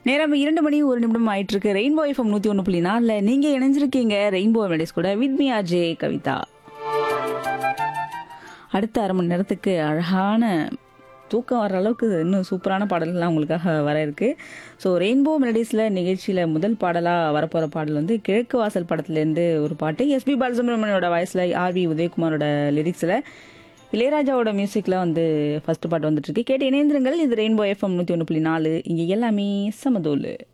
நேரம் இரண்டு மணி ஒரு நிமிடம் ஆயிட்டு இருக்கு ரெயின்போ எஃப்எம் நூத்தி ஒன்று புள்ளி நாலுல நீங்க இணைஞ்சிருக்கீங்க ரெயின்போ மெலடிஸ் கூட வித் மீ அஜே கவிதா அடுத்த அரை மணி நேரத்துக்கு அழகான தூக்கம் வர அளவுக்கு இன்னும் சூப்பரான பாடல்கள்லாம் உங்களுக்காக வர இருக்கு ஸோ ரெயின்போ மெலடிஸில் நிகழ்ச்சியில் முதல் பாடலாக வரப்போகிற பாடல் வந்து கிழக்கு வாசல் படத்துலேருந்து ஒரு பாட்டு எஸ்பி பாலசுப்ரமணியோட வாய்ஸில் ஆர்வி உதயகுமாரோட லிரிக்ஸில் இளையராஜாவோட மியூசிக்கில் வந்து ஃபர்ஸ்ட் பாட்டு வந்துட்டு இருக்கு கேட்டு இணைந்திருங்கள் இது ரெயின்போ எஃப்எம் நூற்றி ஒன்று புள்ளி நாலு இங்கே எல்லாமே சமதோலு